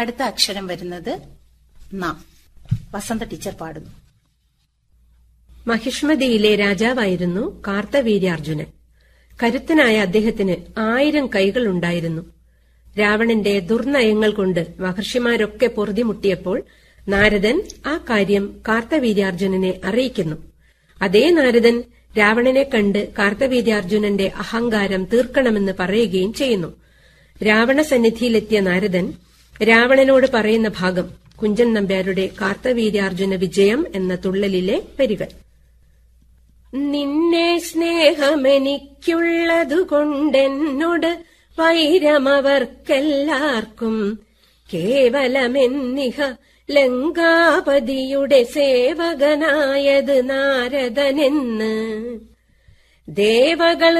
അടുത്ത അക്ഷരം വരുന്നത് ന വസന്ത ടീച്ചർ പാടുന്നു മഹിഷ്മതിയിലെ രാജാവായിരുന്നു കാർത്തവീര്യാർജുനൻ കരുത്തനായ അദ്ദേഹത്തിന് ആയിരം കൈകളുണ്ടായിരുന്നു രാവണന്റെ ദുർനയങ്ങൾ കൊണ്ട് മഹർഷിമാരൊക്കെ പൊറുതിമുട്ടിയപ്പോൾ നാരദൻ ആ കാര്യം കാർത്തവീര്യാർജുനനെ അറിയിക്കുന്നു അതേ നാരദൻ രാവണനെ കണ്ട് കാർത്തവീര്യാർജുനന്റെ അഹങ്കാരം തീർക്കണമെന്ന് പറയുകയും ചെയ്യുന്നു രാവണ സന്നിധിയിലെത്തിയ നാരദൻ രാവണനോട് പറയുന്ന ഭാഗം കുഞ്ചൻ നമ്പ്യാരുടെ കാർത്തവീര്യാർജുന വിജയം എന്ന തുള്ളലിലെ വരികൾ നിന്നെ സ്നേഹമെനിക്കുള്ളതുകൊണ്ടെന്നോട് വൈരമവർക്കെല്ലാവർക്കും കേവലമെന്നിഹ ലങ്കാപതിയുടെ സേവകനായത് നാരദനെന്ന് ദേവകൾ